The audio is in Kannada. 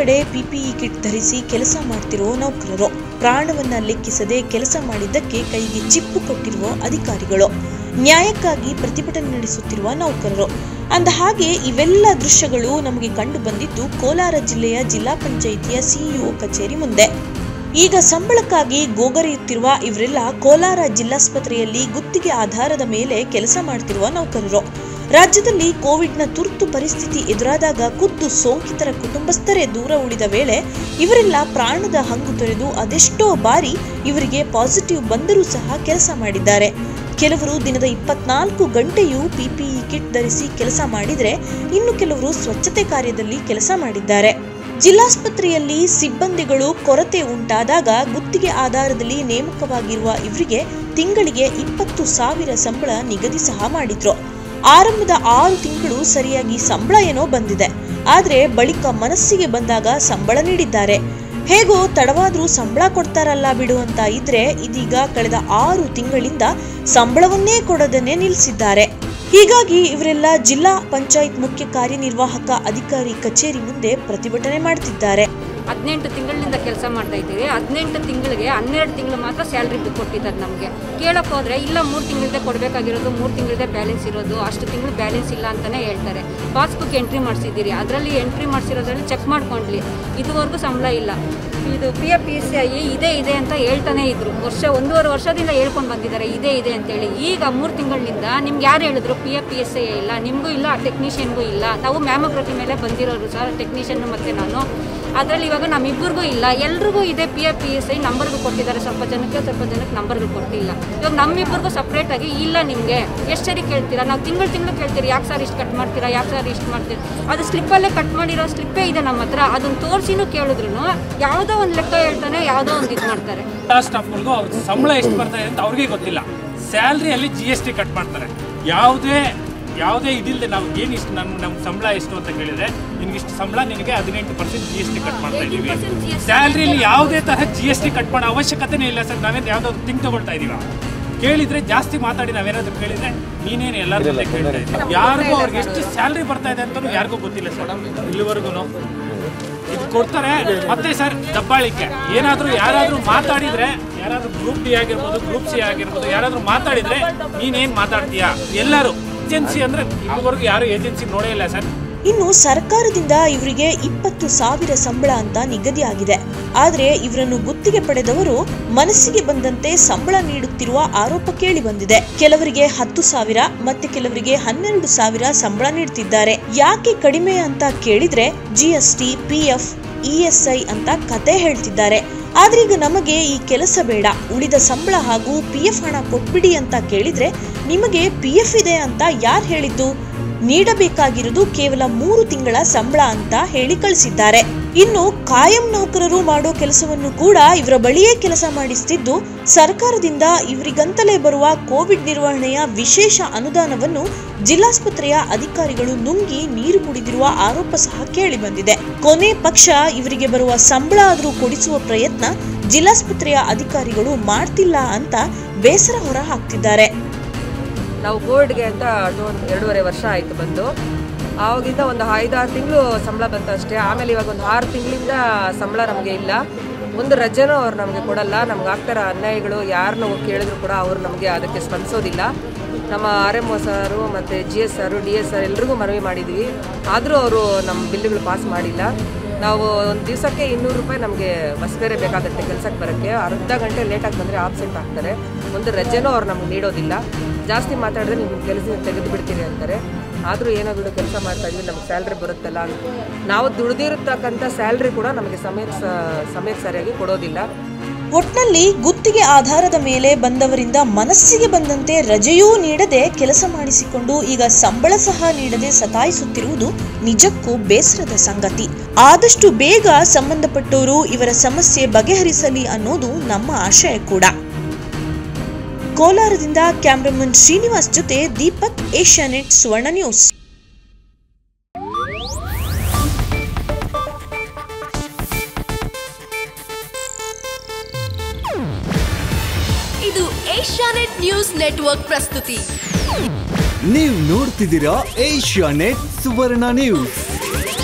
ಕಡೆ ಪಿಪಿಇ ಕಿಟ್ ಧರಿಸಿ ಕೆಲಸ ಮಾಡ್ತಿರೋ ನೌಕರರು ಪ್ರಾಣವನ್ನ ಲೆಕ್ಕಿಸದೆ ಕೆಲಸ ಮಾಡಿದ್ದಕ್ಕೆ ಕೈಗೆ ಚಿಪ್ಪು ಕೊಟ್ಟಿರುವ ಅಧಿಕಾರಿಗಳು ನ್ಯಾಯಕ್ಕಾಗಿ ಪ್ರತಿಭಟನೆ ನಡೆಸುತ್ತಿರುವ ನೌಕರರು ಅಂದ ಹಾಗೆ ಇವೆಲ್ಲ ದೃಶ್ಯಗಳು ನಮಗೆ ಕಂಡು ಬಂದಿದ್ದು ಕೋಲಾರ ಜಿಲ್ಲೆಯ ಜಿಲ್ಲಾ ಪಂಚಾಯಿತಿಯ ಸಿಇಒ ಕಚೇರಿ ಮುಂದೆ ಈಗ ಸಂಬಳಕ್ಕಾಗಿ ಗೋಗರೆಯುತ್ತಿರುವ ಇವರೆಲ್ಲ ಕೋಲಾರ ಜಿಲ್ಲಾಸ್ಪತ್ರೆಯಲ್ಲಿ ಗುತ್ತಿಗೆ ಆಧಾರದ ಮೇಲೆ ಕೆಲಸ ಮಾಡ್ತಿರುವ ನೌಕರರು ರಾಜ್ಯದಲ್ಲಿ ಕೋವಿಡ್ನ ತುರ್ತು ಪರಿಸ್ಥಿತಿ ಎದುರಾದಾಗ ಖುದ್ದು ಸೋಂಕಿತರ ಕುಟುಂಬಸ್ಥರೇ ದೂರ ಉಳಿದ ವೇಳೆ ಇವರೆಲ್ಲ ಪ್ರಾಣದ ಹಂಗು ತೊರೆದು ಅದೆಷ್ಟೋ ಬಾರಿ ಇವರಿಗೆ ಪಾಸಿಟಿವ್ ಬಂದರೂ ಸಹ ಕೆಲಸ ಮಾಡಿದ್ದಾರೆ ಕೆಲವರು ದಿನದ ಇಪ್ಪತ್ನಾಲ್ಕು ಗಂಟೆಯೂ ಪಿಪಿಇ ಕಿಟ್ ಧರಿಸಿ ಕೆಲಸ ಮಾಡಿದರೆ ಇನ್ನು ಕೆಲವರು ಸ್ವಚ್ಛತೆ ಕಾರ್ಯದಲ್ಲಿ ಕೆಲಸ ಮಾಡಿದ್ದಾರೆ ಜಿಲ್ಲಾಸ್ಪತ್ರೆಯಲ್ಲಿ ಸಿಬ್ಬಂದಿಗಳು ಕೊರತೆ ಉಂಟಾದಾಗ ಗುತ್ತಿಗೆ ಆಧಾರದಲ್ಲಿ ನೇಮಕವಾಗಿರುವ ಇವರಿಗೆ ತಿಂಗಳಿಗೆ ಇಪ್ಪತ್ತು ಸಾವಿರ ಸಂಬಳ ನಿಗದಿ ಸಹ ಮಾಡಿದ್ರು ಆರಂಭದ ಆರು ತಿಂಗಳು ಸರಿಯಾಗಿ ಸಂಬಳ ಏನೋ ಬಂದಿದೆ ಆದ್ರೆ ಬಳಿಕ ಮನಸ್ಸಿಗೆ ಬಂದಾಗ ಸಂಬಳ ನೀಡಿದ್ದಾರೆ ಹೇಗೋ ತಡವಾದ್ರೂ ಸಂಬಳ ಕೊಡ್ತಾರಲ್ಲ ಬಿಡು ಅಂತ ಇದ್ರೆ ಇದೀಗ ಕಳೆದ ಆರು ತಿಂಗಳಿಂದ ಸಂಬಳವನ್ನೇ ಕೊಡದನ್ನೇ ನಿಲ್ಲಿಸಿದ್ದಾರೆ ಹೀಗಾಗಿ ಇವರೆಲ್ಲ ಜಿಲ್ಲಾ ಪಂಚಾಯತ್ ಮುಖ್ಯ ಕಾರ್ಯನಿರ್ವಾಹಕ ಅಧಿಕಾರಿ ಕಚೇರಿ ಮುಂದೆ ಪ್ರತಿಭಟನೆ ಮಾಡ್ತಿದ್ದಾರೆ ಹದಿನೆಂಟು ತಿಂಗಳಿಂದ ಕೆಲಸ ಮಾಡ್ತಾ ಇದ್ದೀವಿ ಹದಿನೆಂಟು ತಿಂಗಳಿಗೆ ಹನ್ನೆರಡು ತಿಂಗಳು ಮಾತ್ರ ಸ್ಯಾಲ್ರಿ ಕೊಟ್ಟಿದ್ದಾರೆ ನಮಗೆ ಕೇಳಕ್ಕೆ ಹೋದರೆ ಇಲ್ಲ ಮೂರು ತಿಂಗಳಿದೆ ಕೊಡಬೇಕಾಗಿರೋದು ಮೂರು ತಿಂಗಳಿದೆ ಬ್ಯಾಲೆನ್ಸ್ ಇರೋದು ಅಷ್ಟು ತಿಂಗಳು ಬ್ಯಾಲೆನ್ಸ್ ಇಲ್ಲ ಅಂತಲೇ ಹೇಳ್ತಾರೆ ಪಾಸ್ಬುಕ್ ಎಂಟ್ರಿ ಮಾಡಿಸಿದ್ದೀರಿ ಅದರಲ್ಲಿ ಎಂಟ್ರಿ ಮಾಡಿಸಿರೋದ್ರಲ್ಲಿ ಚೆಕ್ ಮಾಡ್ಕೊಂಡ್ಲಿ ಇದುವರೆಗೂ ಸಂಬಳ ಇಲ್ಲ ಇದು P F P C I ಇದೇ ಇದೆ ಅಂತ ಹೇಳ್ತಾನೆ ಇದ್ರು ವರ್ಷ ಒಂದೂವರೆ ವರ್ಷದಿಂದ ಹೇಳ್ಕೊಂಡು ಬಂದಿದ್ದಾರೆ ಇದೇ ಇದೆ ಅಂತೇಳಿ ಈಗ ಮೂರು ತಿಂಗಳಿನಿಂದ ನಿಮ್ಗೆ ಯಾರು ಹೇಳಿದ್ರು P F P S I ಇಲ್ಲ ನಿಮಗೂ ಇಲ್ಲ ಟೆಕ್ನಿಷಿಯನ್ಗೂ ಇಲ್ಲ ನಾವು ಮ್ಯಾಮೋಗ್ರಫಿ ಮೇಲೆ ಬಂದಿರೋರು ಸರ್ ಟೆಕ್ನಿಷಿಯನ್ ಮತ್ತು ನಾನು ಅದರಲ್ಲಿ ಇವಾಗ ನಮ್ಮಿಬ್ಬರಿಗೂ ಇಲ್ಲ ಎಲ್ರಿಗೂ ಇದೆ P F P S I ನಂಬರ್ಗಳು ಕೊಟ್ಟಿದ್ದಾರೆ ಸ್ವಲ್ಪ ಜನಕ್ಕೆ ಸ್ವಲ್ಪ ಜನಕ್ಕೆ ನಂಬರ್ಗಳು ಕೊಟ್ಟಿಲ್ಲ ಇವಾಗ ನಮ್ಮಿಬ್ಬರಿಗೂ ಸಪ್ರೇಟಾಗಿ ಇಲ್ಲ ನಿಮಗೆ ಎಷ್ಟು ಸರಿ ಕೇಳ್ತೀರಾ ನಾವು ತಿಂಗಳು ತಿಂಗಳು ಕೇಳ್ತೀರಿ ಯಾಕೆ ಸರ್ ಇಷ್ಟು ಕಟ್ ಮಾಡ್ತೀರಾ ಯಾಕೆ ಸರ್ ಇಷ್ಟು ಮಾಡ್ತೀರಾ ಅದು ಸ್ಲಿಪ್ಪಲ್ಲೇ ಕಟ್ ಮಾಡಿರೋ ಸ್ಲಿಪ್ಪೇ ಇದೆ ನಮ್ಮ ಹತ್ರ ಅದನ್ನು ತೋರಿಸಿನೂ ಕೇಳಿದ್ರು ಯಾವುದೋ ಒಂದು ಲೆಕ್ಕ ಹೇಳ್ತಾನೆ ಯಾವುದೋ ಒಂದು ಇದು ಮಾಡ್ತಾರೆ ಎಲ್ಲ ಸ್ಟಾಫ್ಗಳಿಗೂ ಅವ್ರ ಸಂಬಳ ಎಷ್ಟು ಬರ್ತಾ ಇದೆ ಅಂತ ಅವ್ರಿಗೆ ಗೊತ್ತಿಲ್ಲ ಸ್ಯಾಲ್ರಿಯಲ್ಲಿ ಜಿ ಎಸ್ ಟಿ ಕಟ್ ಮಾಡ್ತಾರೆ ಯಾವುದೇ ಯಾವುದೇ ಇದಿಲ್ಲದೆ ನಾವು ಏನು ಇಷ್ಟು ನಮ್ಮ ನಮ್ಮ ಸಂಬಳ ಎಷ್ಟು ಅಂತ ಕೇಳಿದ್ರೆ ನಿನ್ಗೆ ಇಷ್ಟು ಸಂಬಳ ನಿನಗೆ ಹದಿನೆಂಟು percent G S T cut ಮಾಡ್ತಾ ಇದ್ದೀವಿ ಸ್ಯಾಲ್ರಿಯಲ್ಲಿ ಯಾವುದೇ ತರಹ ಜಿ ಎಸ್ ಟಿ ಕಟ್ ಮಾಡೋ ಅವಶ್ಯಕತೆನೇ ಇಲ್ಲ ಸರ್ ನಾವೇನು ಯಾವುದೋ ತಿಂಗ್ ತಗೊಳ್ತಾ ಇದೀವ ಕೇಳಿದ್ರೆ ಜಾಸ್ತಿ ಮಾತಾಡಿ ನಾವೇನಾದ್ರೂ ಕೇಳಿದ್ರೆ ನೀನೇನು ಎಲ್ಲರೂ ಜೊತೆ ಕೇಳ್ತಾ ಇದ್ದೀವಿ ಯಾರಿಗೂ ಅವ್ರಿಗೆ ಎಷ್ಟು ಸ್ಯಾಲ್ರಿ ಬರ್ತಾ ಇದೆ ಅಂತಲೂ ಯಾರಿಗೂ ಗೊತ್ತಿಲ್ಲ ಸರ್ ಇಲ್ಲಿವರೆಗೂ ಇದು ಕೊಡ್ತಾರೆ ಮತ್ತೆ ಸರ್ ದಬ್ಬಾಳಿಕೆ ಏನಾದ್ರೂ ಯಾರಾದ್ರೂ ಮಾತಾಡಿದ್ರೆ ಯಾರಾದ್ರೂ ಗ್ರೂಪ್ ಡಿ ಆಗಿರ್ಬೋದು ಗ್ರೂಪ್ ಸಿ ಆಗಿರ್ಬೋದು ಯಾರಾದ್ರೂ ಮಾತಾಡಿದ್ರೆ ನೀನೇನ್ ಮಾತಾಡ್ತೀಯಾ ಎಲ್ಲರೂ ಏಜೆನ್ಸಿ ಅಂದ್ರೆ ಇದುವರೆಗೂ ಯಾರು ಏಜೆನ್ಸಿ ನೋಡೇ ಇಲ್ಲ ಸರ್ ಇನ್ನು ಸರ್ಕಾರದಿಂದ ಇವರಿಗೆ ಇಪ್ಪತ್ತು ಸಾವಿರ ಸಂಬಳ ಅಂತ ನಿಗದಿಯಾಗಿದೆ ಆದ್ರೆ ಇವರನ್ನು ಗುತ್ತಿಗೆ ಪಡೆದವರು ಮನಸ್ಸಿಗೆ ಬಂದಂತೆ ಸಂಬಳ ನೀಡುತ್ತಿರುವ ಆರೋಪ ಕೇಳಿ ಬಂದಿದೆ ಕೆಲವರಿಗೆ ಹತ್ತು ಸಾವಿರ ಮತ್ತೆ ಕೆಲವರಿಗೆ ಹನ್ನೆರಡು ಸಾವಿರ ಸಂಬಳ ನೀಡುತ್ತಿದ್ದಾರೆ ಯಾಕೆ ಕಡಿಮೆ ಅಂತ ಕೇಳಿದ್ರೆ ಜಿಎಸ್ಟಿ ಪಿಎಫ್ ಇಎಸ್ಐ ಅಂತ ಕತೆ ಹೇಳ್ತಿದ್ದಾರೆ ಆದ್ರೀಗ ನಮಗೆ ಈ ಕೆಲಸ ಬೇಡ ಉಳಿದ ಸಂಬಳ ಹಾಗೂ ಪಿಎಫ್ ಹಣ ಕೊಟ್ಬಿಡಿ ಅಂತ ಕೇಳಿದ್ರೆ ನಿಮಗೆ ಪಿಎಫ್ ಇದೆ ಅಂತ ಯಾರು ಹೇಳಿದ್ದು ನೀಡಬೇಕಾಗಿರುವುದು ಕೇವಲ ಮೂರು ತಿಂಗಳ ಸಂಬಳ ಅಂತ ಹೇಳಿ ಕಳಿಸಿದ್ದಾರೆ ಇನ್ನು ಕಾಯಂ ನೌಕರರು ಮಾಡೋ ಕೆಲಸವನ್ನು ಕೂಡ ಇವರ ಬಳಿಯೇ ಕೆಲಸ ಮಾಡಿಸ್ತಿದ್ದು ಸರ್ಕಾರದಿಂದ ಇವರಿಗಂತಲೇ ಬರುವ ಕೋವಿಡ್ ನಿರ್ವಹಣೆಯ ವಿಶೇಷ ಅನುದಾನವನ್ನು ಜಿಲ್ಲಾಸ್ಪತ್ರೆಯ ಅಧಿಕಾರಿಗಳು ನುಂಗಿ ನೀರು ಕುಡಿದಿರುವ ಆರೋಪ ಸಹ ಕೇಳಿ ಬಂದಿದೆ ಕೊನೆ ಪಕ್ಷ ಇವರಿಗೆ ಬರುವ ಸಂಬಳ ಆದರೂ ಕೊಡಿಸುವ ಪ್ರಯತ್ನ ಜಿಲ್ಲಾಸ್ಪತ್ರೆಯ ಅಧಿಕಾರಿಗಳು ಮಾಡ್ತಿಲ್ಲ ಅಂತ ಬೇಸರ ಹೊರ ಹಾಕ್ತಿದ್ದಾರೆ ನಾವು ಕೋವಿಡ್ಗೆ ಅಂತ ಅದು ಒಂದು ಎರಡೂವರೆ ವರ್ಷ ಆಯಿತು ಬಂದು ಆವಾಗಿಂದ ಒಂದು ಐದಾರು ತಿಂಗಳು ಸಂಬಳ ಬಂತು ಅಷ್ಟೇ ಆಮೇಲೆ ಇವಾಗ ಒಂದು ಆರು ತಿಂಗಳಿಂದ ಸಂಬಳ ನಮಗೆ ಇಲ್ಲ ಒಂದು ರಜೆನೂ ಅವ್ರು ನಮಗೆ ಕೊಡಲ್ಲ ನಮ್ಗೆ ಆಗ್ತಾರ ಅನ್ಯಾಯಗಳು ಯಾರನ್ನ ಹೋಗಿ ಕೇಳಿದ್ರು ಕೂಡ ಅವರು ನಮಗೆ ಅದಕ್ಕೆ ಸ್ಪಂದಿಸೋದಿಲ್ಲ ನಮ್ಮ ಆರ್ ಎಮ್ ಒ ಸಾರು ಮತ್ತು G S R D S R ಎಲ್ರಿಗೂ ಮನವಿ ಮಾಡಿದ್ವಿ ಆದರೂ ಅವರು ನಮ್ಮ ಬಿಲ್ಗಳು ಪಾಸ್ ಮಾಡಿಲ್ಲ ನಾವು ಒಂದು ದಿವಸಕ್ಕೆ ಇನ್ನೂರು ರೂಪಾಯಿ ನಮಗೆ ಬಸ್ ಬೇರೆ ಬೇಕಾಗುತ್ತೆ ಕೆಲಸಕ್ಕೆ ಬರೋಕ್ಕೆ ಅರ್ಧ ಗಂಟೆ ಲೇಟಾಗಿ ಬಂದರೆ ಆಬ್ಸೆಂಟ್ ಆಗ್ತಾರೆ ಒಂದು ರಜೆನೂ ಅವ್ರು ನಮ್ಗೆ ನೀಡೋದಿಲ್ಲ ಜಾಸ್ತಿ ಮಾತಾಡಿದ್ರೆ ನೀವು ಕೆಲಸ ತೆಗೆದು ಬಿಡ್ತೀರಿ ಅಂತಾರೆ ಆದರೂ ಏನೋ ಬಿಡು ಕೆಲಸ ಮಾಡ್ತಾ ಇದ್ವಿ ನಮ್ಗೆ ಸ್ಯಾಲ್ರಿ ಬರುತ್ತಲ್ಲ ಅಂತ ನಾವು ದುಡ್ದಿರತಕ್ಕಂಥ ಸ್ಯಾಲ್ರಿ ಕೂಡ ನಮಗೆ ಸಮಯಕ್ಕೆ ಸ- ಸಮಯಕ್ಕೆ ಸರಿಯಾಗಿ ಕೊಡೋದಿಲ್ಲ ಒಟ್ನಲ್ಲಿ ಗುತ್ತಿಗೆ ಆಧಾರದ ಮೇಲೆ ಬಂದವರಿಂದ ಮನಸ್ಸಿಗೆ ಬಂದಂತೆ ರಜೆಯೂ ನೀಡದೆ ಕೆಲಸ ಮಾಡಿಸಿಕೊಂಡು ಈಗ ಸಂಬಳ ಸಹ ನೀಡದೆ ಸತಾಯಿಸುತ್ತಿರುವುದು ನಿಜಕ್ಕೂ ಬೇಸರದ ಸಂಗತಿ ಆದಷ್ಟು ಬೇಗ ಸಂಬಂಧಪಟ್ಟವರು ಇವರ ಸಮಸ್ಯೆ ಬಗೆಹರಿಸಲಿ ಅನ್ನೋದು ನಮ್ಮ ಆಶಯ ಕೂಡ ಕೋಲಾರದಿಂದ ಕ್ಯಾಮ್ರಾಮನ್ ಶ್ರೀನಿವಾಸ್ ಜೊತೆ ದೀಪಕ್ ಏಷ್ಯಾನೆಟ್ ಸುವರ್ಣ ನ್ಯೂಸ್ ಇದು ಏಷ್ಯಾನೆಟ್ ನ್ಯೂಸ್ ನೆಟ್ವರ್ಕ್ ಪ್ರಸ್ತುತಿ ನೀವು ನೋಡ್ತಿದ್ದೀರಾ ಏಷ್ಯಾ ನೆಟ್ ಸುವರ್ಣ ನ್ಯೂಸ್